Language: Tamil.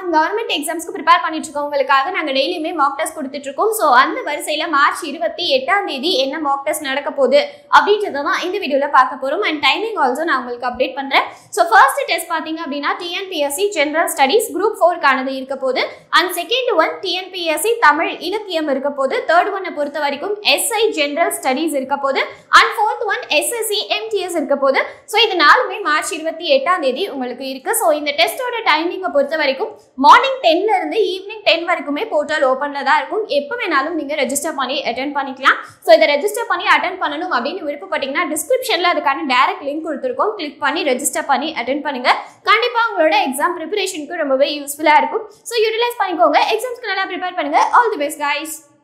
கவர்மெண்ட் எக்ஸாம்ஸ்க்கு ப்ரிப்பேர் பண்ணிட்டு இருக்கவங்களுக்காக நாங்கள் டெய்லியுமே மாக் டெஸ்ட் கொடுத்துட்டு இருக்கோம் ஸோ அந்த வரிசையில் மார்ச் இருபத்தி எட்டாம் தேதி என்ன மாக் டெஸ்ட் நடக்க போகுது அப்படின்றத தான் இந்த வீடியோவில் பார்க்க போகிறோம் அண்ட் டைமிங் ஆல்சோ நான் உங்களுக்கு அப்டேட் பண்ணுறேன் ஸோ ஃபர்ஸ்ட் டெஸ்ட் பார்த்தீங்க அப்படின்னா டிஎன்பிஎஸ்சி ஜென்ரல் ஸ்டடீஸ் குரூப் ஃபோர்க்கானது இருக்க போது and second one TNPSC Tamil இலக்கியம் இருக்க போது தேர்ட் ஒன்னை பொறுத்த வரைக்கும் எஸ்ஐ ஜென்ரல் ஸ்டடீஸ் இருக்க போது and fourth one SSC MTS இருக்க போது ஸோ இது நாலுமே மார்ச் இருபத்தி எட்டாம் தேதி உங்களுக்கு இருக்கு ஸோ இந்த டெஸ்ட்டோட டைமிங்கை பொறுத்த வரைக்கும் மார்னிங் டென்ல இருந்து ஈவினிங் டென் வரைக்குமே போர்ட்டல் ஓப்பனில் தான் இருக்கும் எப்போ வேணாலும் நீங்கள் ரெஜிஸ்டர் பண்ணி அட்டென்ட் பண்ணிக்கலாம் ஸோ இதை ரெஜிஸ்டர் பண்ணி அட்டென்ட் பண்ணணும் அப்படின்னு விருப்பப்பட்டீங்கன்னா டிஸ்கிரிப்ஷனில் அதுக்கான டேரக்ட் லிங்க் கொடுத்துருக்கோம் கிளிக் பண்ணி ரெஜிஸ்டர் பண்ணி அட்டென்ட் பண்ணுங்க கண்டிப்பாக உங்களோட எக்ஸாம் ப்ரிப்பரேஷனுக்கு ரொம்பவே யூஸ்ஃபுல்லாக இருக்கும் ஸோ யூட்டிலைஸ் பண்ணிக்கோங்க எக்ஸாம்ஸ்க்கு நல்லா ப்ரிப்பேர் பண்ணுங்க ஆல் தி பெஸ்ட் கைஸ்